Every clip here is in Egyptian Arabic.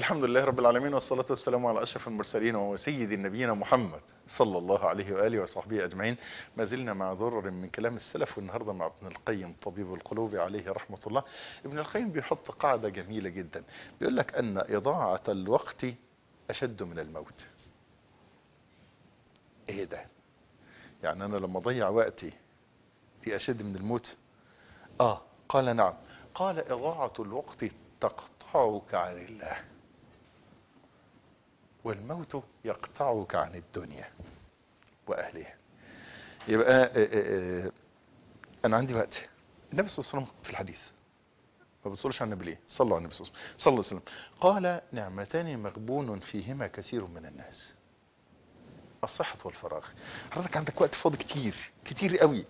الحمد لله رب العالمين والصلاة والسلام على أشرف المرسلين وسيد النبينا محمد صلى الله عليه وآله وصحبه أجمعين ما زلنا مع ضرر من كلام السلف والنهاردة مع ابن القيم طبيب القلوب عليه رحمة الله ابن القيم بيحط قاعدة جميلة جدا بيقول لك أن إضاعة الوقت أشد من الموت إيه ده يعني أنا لما أضيع وقتي دي أشد من الموت آه قال نعم قال إضاعة الوقت تقطعك عن الله والموت يقطعك عن الدنيا وأهلها يبقى آه، آه، آه، أنا عندي وقت النبي صلى الله عليه وسلم في الحديث ما بتصلش على النبي ليه صلى على النبي صلى الله عليه وسلم صلى الله عليه وسلم قال نعمتان مغبون فيهما كثير من الناس الصحة والفراغ حضرتك عندك وقت فاضي كتير كتير قوي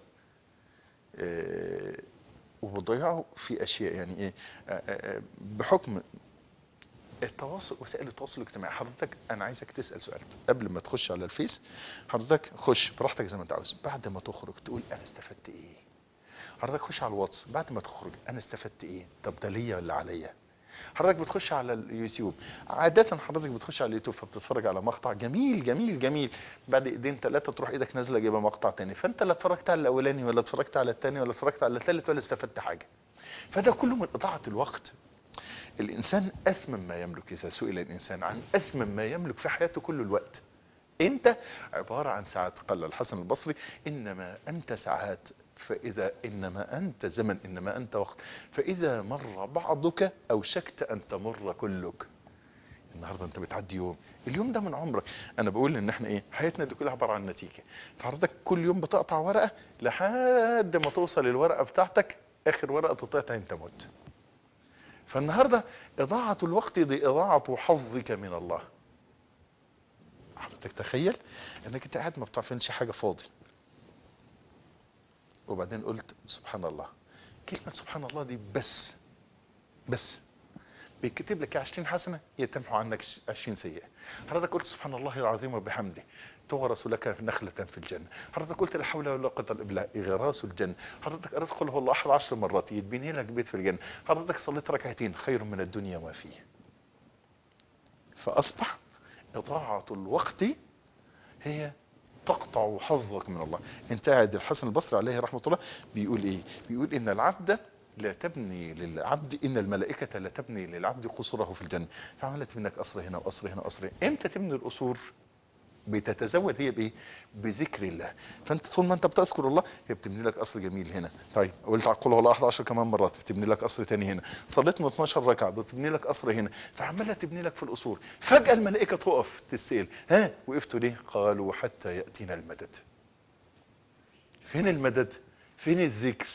آه، وبتضيعه في اشياء يعني ايه آه، آه، بحكم التواصل وسائل التواصل الاجتماعي حضرتك انا عايزك تسال سؤال قبل ما تخش على الفيس حضرتك خش براحتك زي ما انت عاوز بعد ما تخرج تقول انا استفدت ايه حضرتك خش على الواتس بعد ما تخرج انا استفدت ايه طب ده ليا ولا عليا حضرتك بتخش على اليوتيوب عادة حضرتك بتخش على اليوتيوب فبتتفرج على مقطع جميل جميل جميل بعد ايدين ثلاثة تروح ايدك نازلة جايبه مقطع تاني فانت لا اتفرجت على الاولاني ولا اتفرجت على التاني ولا اتفرجت على الثالث ولا استفدت حاجة فده كله من اضاعة الوقت الانسان اثمن ما يملك اذا سئل الانسان عن اثمن ما يملك في حياته كل الوقت انت عبارة عن ساعات قال الحسن البصري انما انت ساعات فاذا انما انت زمن انما انت وقت فاذا مر بعضك اوشكت ان تمر كلك النهارده انت بتعدي يوم اليوم ده من عمرك انا بقول ان احنا ايه حياتنا دي كلها عباره عن نتيجه فحضرتك كل يوم بتقطع ورقه لحد ما توصل الورقه بتاعتك اخر ورقه تقطعها انت مت فالنهارده اضاعه الوقت دي اضاعه حظك من الله حضرتك تخيل انك انت قاعد ما بتعملش حاجه فاضي وبعدين قلت سبحان الله كلمه سبحان الله دي بس بس بيكتب لك 20 حسنه يتمحو عنك 20 سيئه حضرتك قلت سبحان الله العظيم وبحمده تغرس لك نخله في الجنه حضرتك قلت لا حول ولا قوه الا بالله اغراس الجنه حضرتك قرأت قل هو الله احد 10 مرات يتبني لك بيت في الجنه حضرتك صليت ركعتين خير من الدنيا وما فيه فاصبح اضاعه الوقت هي تقطع حظك من الله انت قاعد الحسن البصري عليه رحمه الله بيقول ايه بيقول ان العبد لا تبني للعبد ان الملائكه لا تبني للعبد قصوره في الجنه فعملت منك قصر هنا وقصر هنا وقصر هنا امتى تبني القصور بتتزود هي بايه بذكر الله فانت طول ما انت بتذكر الله هي بتبني لك قصر جميل هنا طيب قلت قل هو الله 11 كمان مرات بتبني لك قصر تاني هنا صليت من 12 ركعه بتبني لك قصر هنا فعماله تبني لك في القصور فجاه الملائكه تقف تسال ها وقفتوا ليه قالوا حتى ياتينا المدد فين المدد فين الذكر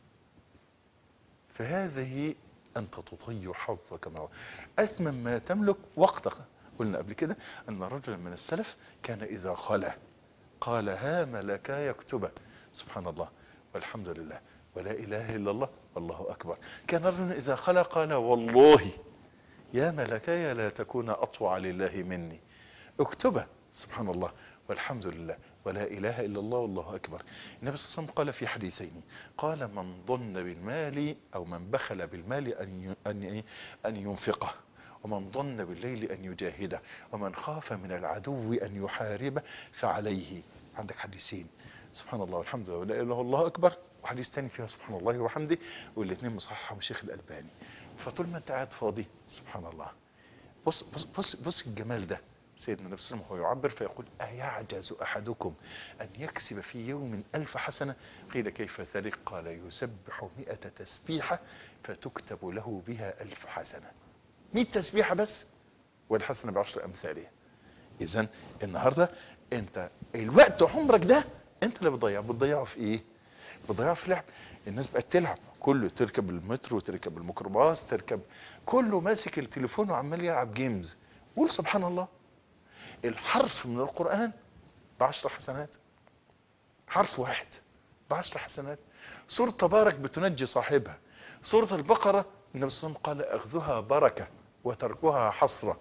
فهذه انت تضيع حظك معه اثمن ما تملك وقتك قلنا قبل كده ان رجلا من السلف كان اذا خلا قال ها ملكا يكتبا سبحان الله والحمد لله ولا اله الا الله والله اكبر كان رجل اذا خلا قال والله يا ملكاي لا تكون اطوع لله مني اكتبا سبحان الله والحمد لله ولا اله الا الله والله اكبر النبي صلى الله عليه وسلم قال في حديثين قال من ظن بالمال او من بخل بالمال ان ان ان ينفقه ومن ظن بالليل أن يجاهده ومن خاف من العدو أن يحاربه فعليه عندك حديثين سبحان الله والحمد لله ولا إله إلا الله أكبر وحديث تاني فيها سبحان الله وحمده والاثنين مصححهم الشيخ الألباني فطول ما أنت قاعد فاضي سبحان الله بص بص بص, بص الجمال ده سيدنا النبي صلى الله عليه وسلم هو يعبر فيقول أيعجز أحدكم أن يكسب في يوم ألف حسنة قيل كيف ذلك قال يسبح مئة تسبيحة فتكتب له بها ألف حسنة 100 تسبيحه بس والحسنه بعشر امثالها اذا النهارده انت الوقت عمرك ده انت اللي بتضيعه بتضيعه في ايه بتضيعه في لعب الناس بقت تلعب كله تركب المترو تركب الميكروباص تركب كله ماسك التليفون وعمال يلعب جيمز قول سبحان الله الحرف من القرآن بعشر حسنات حرف واحد بعشر حسنات سورة تبارك بتنجي صاحبها سورة البقرة النبي صلى الله عليه وسلم قال اخذها بركة وتركها حسرة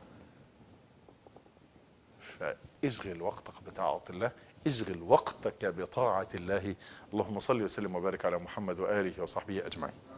فاشغل وقتك بطاعة الله اشغل وقتك بطاعة الله اللهم صل وسلم وبارك على محمد وآله وصحبه أجمعين